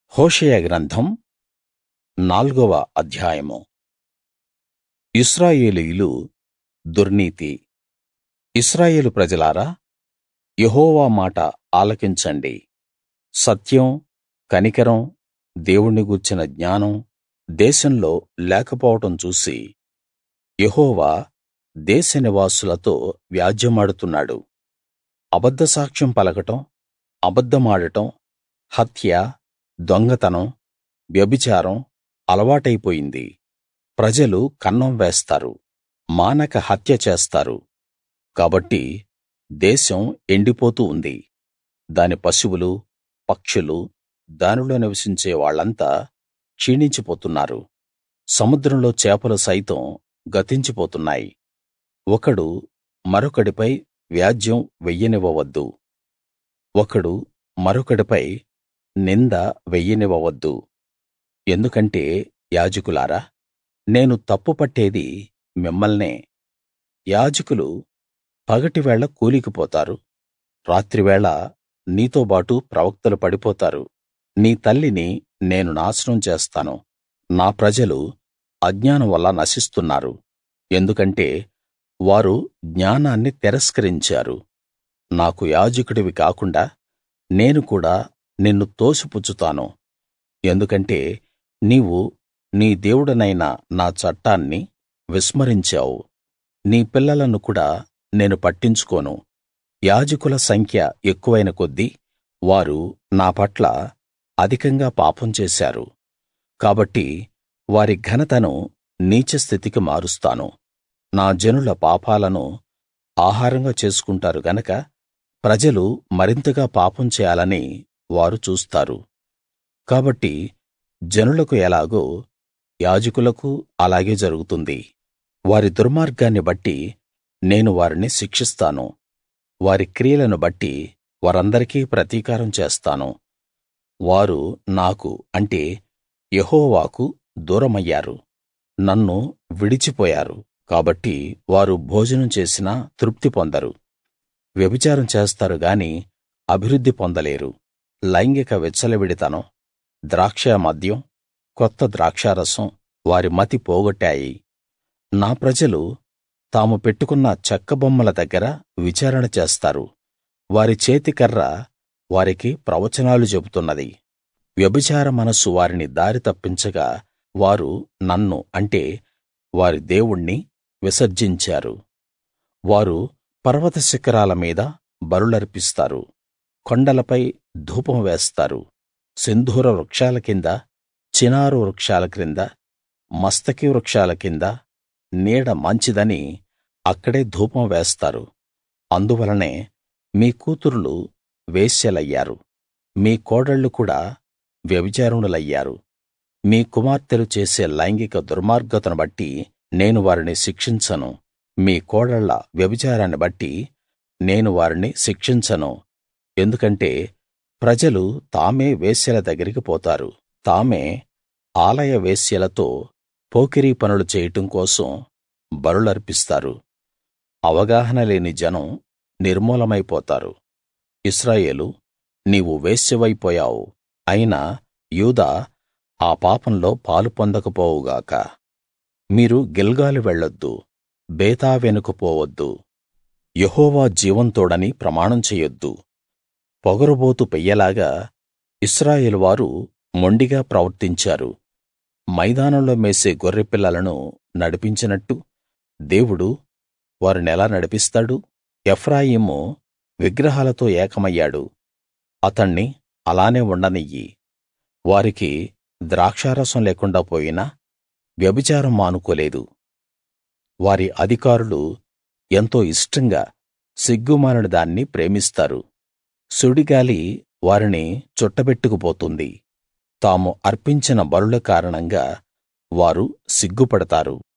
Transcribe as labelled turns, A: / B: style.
A: హోషేయ గ్రంథం నాల్గవ అధ్యాయము ఇశ్రాయేలీయులు దుర్నీతి ఇశ్రాయేలు ప్రజలారా యెహోవా మాట ఆలకించండి సత్యం కనికరం దేవుణ్ణి గూర్చిన జ్ఞానం దేశంలో లేకపోవడం చూసి యెహోవా దేశ నివాసులతో వ్యాజ్యెమాడుతున్నాడు అబద్ధ సాక్ష్యం పలకడం అబద్ధమాడటం హత్య దొంగతనం వ్యభిచారం అలవాటైపోయింది ప్రజలు కన్నం వేస్తారు మానక హత్య చేస్తారు కాబట్టి దేశం ఎండిపోతూ ఉంది దాని పశువులు పక్షులు దానిలో నివసించే వాళ్ళంతా క్షీణించిపోతున్నారు సముద్రంలో చేపలు సైతం గతించిపోతున్నాయి ఒకడు మరొకడిపై వ్యాజ్యం వెయ్యనివ్వవద్దు ఒకడు మరొకడిపై నింద వెయ్యనివ్వవద్దు ఎందుకంటే యాజకులారా నేను తప్పు పట్టేది మిమ్మల్నే యాజకులు పగటివేళ కూలికి పోతారు రాత్రివేళ నీతోబాటు ప్రవక్తలు పడిపోతారు నీ తల్లిని నేను నాశనం చేస్తాను నా ప్రజలు అజ్ఞానం వల్ల నశిస్తున్నారు ఎందుకంటే వారు జ్ఞానాన్ని తిరస్కరించారు నాకు యాజకుడివి కాకుండా నేను కూడా నిన్ను తోసిపుచ్చుతాను ఎందుకంటే నీవు నీ దేవుడనైన నా చట్టాన్ని విస్మరించావు నీ పిల్లలను కూడా నేను పట్టించుకోను యాజకుల సంఖ్య ఎక్కువైన కొద్దీ వారు నా పట్ల అధికంగా పాపం చేశారు కాబట్టి వారి ఘనతను నీచ స్థితికి మారుస్తాను నా జనుల పాపాలను ఆహారంగా చేసుకుంటారు గనక ప్రజలు మరింతగా పాపం చేయాలని వారు చూస్తారు కాబట్టి జనులకు ఎలాగో యాజకులకు అలాగే జరుగుతుంది వారి దుర్మార్గాన్ని బట్టి నేను వారిని శిక్షిస్తాను వారి క్రియలను బట్టి వారందరికీ ప్రతీకారం చేస్తాను వారు నాకు అంటే యెహోవాకు దూరమయ్యారు నన్ను విడిచిపోయారు కాబట్టి వారు భోజనం చేసినా తృప్తి పొందరు వ్యభిచారం చేస్తారు గాని అభివృద్ధి పొందలేరు లైంగిక విచ్చలవిడితనం ద్రాక్షమద్యం కొత్త ద్రాక్షారసం వారి మతి పోగొట్టాయి నా ప్రజలు తాము పెట్టుకున్న చెక్క బొమ్మల దగ్గర విచారణ చేస్తారు వారి చేతికర్ర వారికి ప్రవచనాలు చెబుతున్నది వ్యభిచార మనస్సు వారిని దారి తప్పించగా వారు నన్ను అంటే వారి దేవుణ్ణి విసర్జించారు వారు పర్వత శిఖరాల మీద బలులర్పిస్తారు కొండలపై ధూపం వేస్తారు సింధూర వృక్షాల కింద చినారు వృక్షాల క్రింద మస్తకి వృక్షాల కింద నీడ మంచిదని అక్కడే ధూపం వేస్తారు అందువలనే మీ కూతుర్లు వేశ్యలయ్యారు మీ కోడళ్ళు కూడా వ్యభిచారిణులయ్యారు మీ కుమార్తెలు చేసే లైంగిక దుర్మార్గతను బట్టి నేను వారిని శిక్షించను మీ కోడళ్ళ వ్యభిచారాన్ని బట్టి నేను వారిని శిక్షించను ఎందుకంటే ప్రజలు తామే వేశ్యల దగ్గరికి పోతారు తామే ఆలయ వేశ్యలతో పోకిరీ పనులు చేయడం కోసం బలులర్పిస్తారు అవగాహన లేని జనం నిర్మూలమైపోతారు ఇశ్రాయేలు నీవు వేశ్యవైపోయావు అయినా యూదా ఆ పాపంలో పాలు పొందకపోవుగాక మీరు గిల్గాలు వెళ్ళొద్దు బేతావెనుకు పోవద్దు యెహోవా జీవంతోడని ప్రమాణం చెయ్యొద్దు పొగరుబోతు పెయ్యలాగా ఇశ్రాయేలు వారు మొండిగా ప్రవర్తించారు మైదానంలో మేసే గొర్రెపిల్లలను నడిపించినట్టు దేవుడు వారినెలా నడిపిస్తాడు ఎఫ్రాయిము విగ్రహాలతో ఏకమయ్యాడు అతణ్ణి అలానే ఉండనియ్యి వారికి ద్రాక్షారసం లేకుండా పోయినా వ్యభిచారం మానుకోలేదు వారి అధికారులు ఎంతో ఇష్టంగా సిగ్గుమాలిన దాన్ని ప్రేమిస్తారు సుడిగాలి వారిని చుట్టబెట్టుకుపోతుంది తాము అర్పించిన బలుల కారణంగా వారు సిగ్గుపడతారు